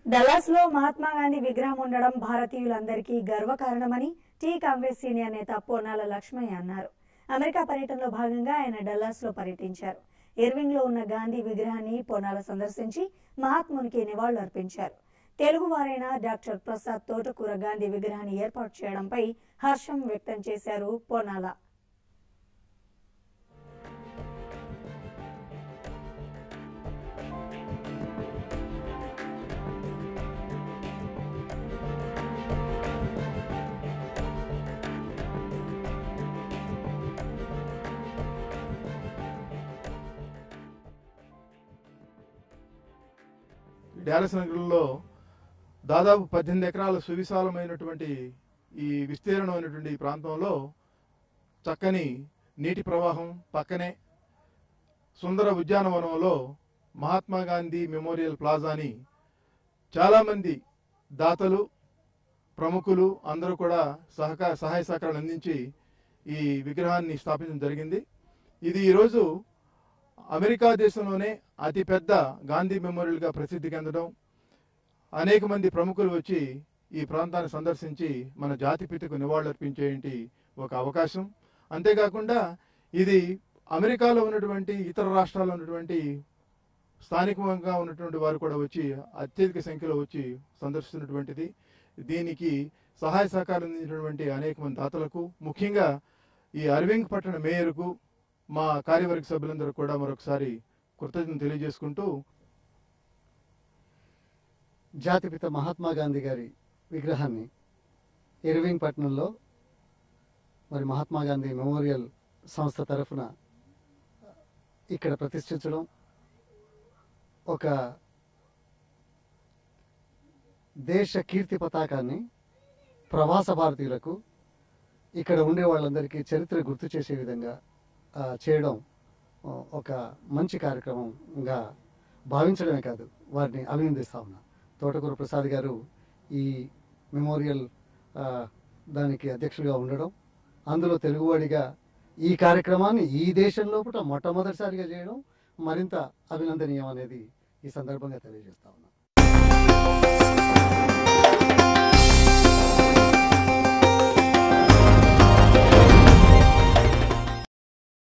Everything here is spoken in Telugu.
డల్లాస్ లో మహాత్మా గాంధీ విగ్రహం ఉండడం భారతీయులందరికీ గర్వకారణమని టీ కాంగ్రెస్ సీనియర్ నేత పొన్నాల లక్ష్మయ్య అన్నారు అమెరికా పర్యటనలో భాగంగా ఆయన డల్లాస్ లో పర్యటించారు ఇర్వింగ్ లో ఉన్న గాంధీ విగ్రహాన్ని పొన్నాల సందర్శించి మహాత్మునికి నివాళులు అర్పించారు తెలుగువారైన డాక్టర్ ప్రసాద్ తోటకూర గాంధీ విగ్రహాన్ని ఏర్పాటు చేయడంపై హర్షం వ్యక్తం చేశారు పొన్నాల డ్యాలస్ నగరంలో దాదాపు పద్దెనిమిది ఎకరాల సువిశాలమైనటువంటి ఈ విస్తీర్ణమైనటువంటి ఈ ప్రాంతంలో చక్కని నీటి ప్రవాహం పక్కనే సుందర ఉద్యానవనంలో మహాత్మా గాంధీ మెమోరియల్ ప్లాజాని చాలామంది దాతలు ప్రముఖులు అందరూ కూడా సహకార సహాయ సహకారాలు అందించి ఈ విగ్రహాన్ని స్థాపించడం జరిగింది ఇది ఈరోజు అమెరికా దేశంలోనే అతిపెద్ద గాంధీ మెమోరియల్గా ప్రసిద్ధి చెందడం అనేక మంది ప్రముఖులు వచ్చి ఈ ప్రాంతాన్ని సందర్శించి మన జాతిపితకు నివాళులర్పించేంటి ఒక అవకాశం అంతేకాకుండా ఇది అమెరికాలో ఉన్నటువంటి ఇతర రాష్ట్రాల్లో ఉన్నటువంటి స్థానికంగా ఉన్నటువంటి వారు కూడా వచ్చి అత్యధిక సంఖ్యలో వచ్చి సందర్శిస్తున్నటువంటిది దీనికి సహాయ సహకారం అందించినటువంటి అనేక మంది దాతలకు ముఖ్యంగా ఈ అరవింగ్ పట్టణ మేయర్కు మా కార్యవర్గ సభ్యులందరూ కూడా మరొకసారి కృతజ్ఞతలు తెలియజేసుకుంటూ జాతిపిత మహాత్మా గాంధీ గారి విగ్రహాన్ని ఇర్వింగ్ పట్టణంలో మరి మహాత్మా గాంధీ మెమోరియల్ సంస్థ తరఫున ఇక్కడ ప్రతిష్ఠించడం ఒక దేశ కీర్తి పతాకాన్ని ప్రవాస భారతీయులకు ఇక్కడ ఉండే వాళ్ళందరికీ చరిత్ర గుర్తు చేసే విధంగా ఆ, చేయడం ఆ, ఒక మంచి కార్యక్రమంగా భావించడమే కాదు వారిని అభినందిస్తా ఉన్నా తోటకూర ప్రసాద్ గారు ఈ మెమోరియల్ ఆ, దానికి అధ్యక్షుడిగా ఉండడం అందులో తెలుగువాడిగా ఈ కార్యక్రమాన్ని ఈ దేశం లోపల మొట్టమొదటిసారిగా చేయడం మరింత అభినందనీయం అనేది ఈ సందర్భంగా తెలియజేస్తా ఉన్నా